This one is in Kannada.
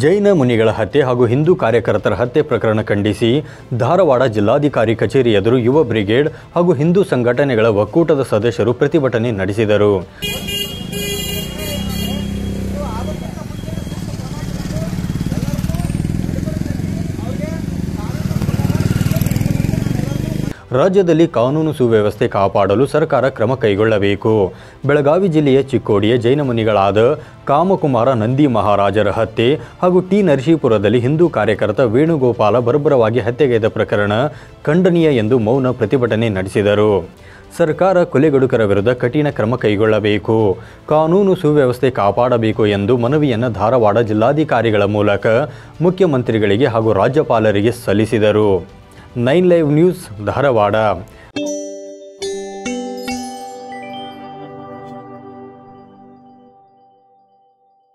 ಜೈನ ಮುನಿಗಳ ಹತ್ಯೆ ಹಾಗೂ ಹಿಂದೂ ಕಾರ್ಯಕರ್ತರ ಹತ್ಯೆ ಪ್ರಕರಣ ಖಂಡಿಸಿ ಧಾರವಾಡ ಜಿಲ್ಲಾಧಿಕಾರಿ ಕಚೇರಿ ಎದುರು ಯುವ ಬ್ರಿಗೇಡ್ ಹಾಗೂ ಹಿಂದೂ ಸಂಘಟನೆಗಳ ಒಕ್ಕೂಟದ ಸದಸ್ಯರು ಪ್ರತಿಭಟನೆ ನಡೆಸಿದರು ರಾಜ್ಯದಲ್ಲಿ ಕಾನೂನು ಸುವ್ಯವಸ್ಥೆ ಕಾಪಾಡಲು ಸರ್ಕಾರ ಕ್ರಮ ಕೈಗೊಳ್ಳಬೇಕು ಬೆಳಗಾವಿ ಜಿಲ್ಲೆಯ ಚಿಕ್ಕೋಡಿಯ ಜೈನ ಮುನಿಗಳಾದ ಕಾಮಕುಮಾರ ನಂದಿ ಮಹಾರಾಜರ ಹತ್ಯೆ ಹಾಗೂ ಟಿ ನರಸೀಪುರದಲ್ಲಿ ಹಿಂದೂ ಕಾರ್ಯಕರ್ತ ವೇಣುಗೋಪಾಲ ಬರ್ಬರವಾಗಿ ಹತ್ಯೆಗೈದ ಪ್ರಕರಣ ಖಂಡನೀಯ ಎಂದು ಮೌನ ಪ್ರತಿಭಟನೆ ನಡೆಸಿದರು ಸರ್ಕಾರ ಕೊಲೆಗಡುಕರ ವಿರುದ್ಧ ಕಠಿಣ ಕ್ರಮ ಕೈಗೊಳ್ಳಬೇಕು ಕಾನೂನು ಸುವ್ಯವಸ್ಥೆ ಕಾಪಾಡಬೇಕು ಎಂದು ಮನವಿಯನ್ನು ಧಾರವಾಡ ಜಿಲ್ಲಾಧಿಕಾರಿಗಳ ಮೂಲಕ ಮುಖ್ಯಮಂತ್ರಿಗಳಿಗೆ ಹಾಗೂ ರಾಜ್ಯಪಾಲರಿಗೆ ಸಲ್ಲಿಸಿದರು ನೈನ್ ಲೈವ್ ನ್ಯೂಸ್ ಧಾರವಾಡ